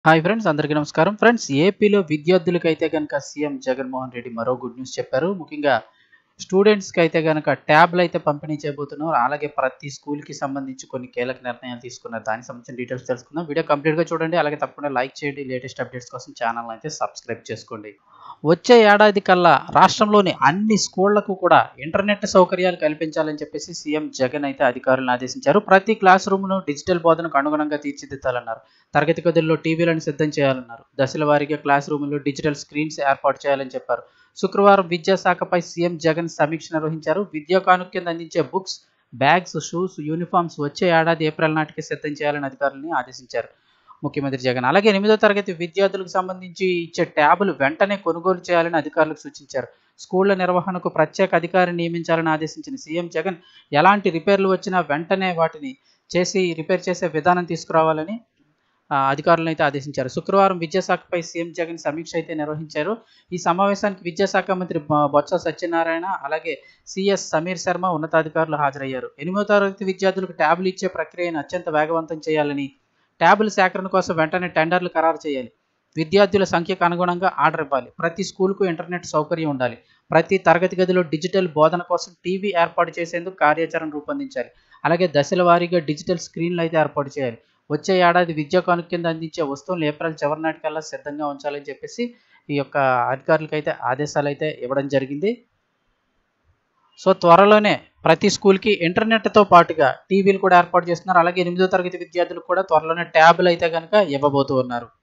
hi friends అందరికీ నమస్కారం friends ఏపీలో విద్యార్థులకైతే కనుక సీఎం జగన్మోహన్ రెడ్డి మరో గుడ్ న్యూస్ చెప్పారు ముఖ్యంగా స్టూడెంట్స్కి అయితే కనుక ట్యాబ్లు అయితే పంపిణీ చేయబోతున్నారు అలాగే ప్రతి స్కూల్కి సంబంధించి కొన్ని కీలక నిర్ణయాలు తీసుకున్నారు దానికి సంబంధించిన డీటెయిల్స్ తెలుసుకుందాం వీడియో కంప్లీట్గా చూడండి అలాగే తప్పకుండా లైక్ చేయండి లేటెస్ట్ అప్డేట్స్ కోసం ఛానల్ అయితే సబ్స్క్రైబ్ చేసుకోండి వచ్చే ఏడాది కల్లా రాష్ట్రంలోని అన్ని స్కూళ్లకు కూడా ఇంటర్నెట్ సౌకర్యాలు కల్పించాలని చెప్పేసి సీఎం జగన్ అయితే అధికారులను ఆదేశించారు ప్రతి క్లాస్ రూమ్ను డిజిటల్ బోధనకు అనుగుణంగా తీర్చిదిద్దాలన్నారు తరగతి గదుల్లో టీవీలను సిద్ధం చేయాలన్నారు దశల వారీగా క్లాస్ రూముల్లో డిజిటల్ స్క్రీన్స్ ఏర్పాటు చేయాలని చెప్పారు శుక్రవారం విద్యాశాఖపై సీఎం జగన్ సమీక్ష నిర్వహించారు విద్యా కానుక కింద అందించే బుక్స్ బ్యాగ్స్ షూస్ యూనిఫామ్స్ వచ్చే ఏడాది ఏప్రిల్ నాటికి సిద్ధం చేయాలని అధికారులని ఆదేశించారు ముఖ్యమంత్రి జగన్ అలాగే ఎనిమిదో తరగతి విద్యార్థులకు సంబంధించి ఇచ్చే ట్యాబులు వెంటనే కొనుగోలు చేయాలని అధికారులకు సూచించారు స్కూళ్ల నిర్వహణకు ప్రత్యేక అధికారిని నియమించాలని ఆదేశించిన సీఎం జగన్ ఎలాంటి రిపేర్లు వచ్చినా వెంటనే వాటిని చేసి రిపేర్ చేసే విధానం తీసుకురావాలని ఆ, అధికారులను అయితే ఆదేశించారు శుక్రవారం విద్యాశాఖపై సీఎం జగన్ సమీక్ష అయితే నిర్వహించారు ఈ సమావేశానికి విద్యాశాఖ మంత్రి బొ- బొత్స సత్యనారాయణ అలాగే సిఎస్ సమీర్ శర్మ ఉన్నతాధికారులు హాజరయ్యారు ఎనిమిదో తరగతి విద్యార్థులకు ట్యాబ్లు ఇచ్చే ప్రక్రియను అత్యంత వేగవంతం చేయాలని ట్యాబుల సేకరణ కోసం వెంటనే టెండర్లు ఖరారు చేయాలి విద్యార్థుల సంఖ్యకు అనుగుణంగా ఆర్డర్ ఇవ్వాలి ప్రతి స్కూల్కు ఇంటర్నెట్ సౌకర్యం ఉండాలి ప్రతి తరగతి గదిలో డిజిటల్ బోధన కోసం టీవీ ఏర్పాటు చేసేందుకు కార్యాచరణ రూపొందించాలి అలాగే దశల వారీగా డిజిటల్ స్క్రీన్లు అయితే ఏర్పాటు చేయాలి వచ్చే ఏడాది విద్యా కానుక కింద అందించే వస్తువులు ఏప్రిల్ చివరి నాటికల్లా సిద్ధంగా ఉంచాలని చెప్పేసి ఈ యొక్క అధికారులకు అయితే ఆదేశాలు అయితే ఇవ్వడం జరిగింది సో త్వరలోనే ప్రతి స్కూల్కి ఇంటర్నెట్తో పాటుగా టీవీలు కూడా ఏర్పాటు చేస్తున్నారు అలాగే ఎనిమిదో తరగతి విద్యార్థులకు కూడా త్వరలోనే ట్యాబ్లు అయితే కనుక ఇవ్వబోతూ ఉన్నారు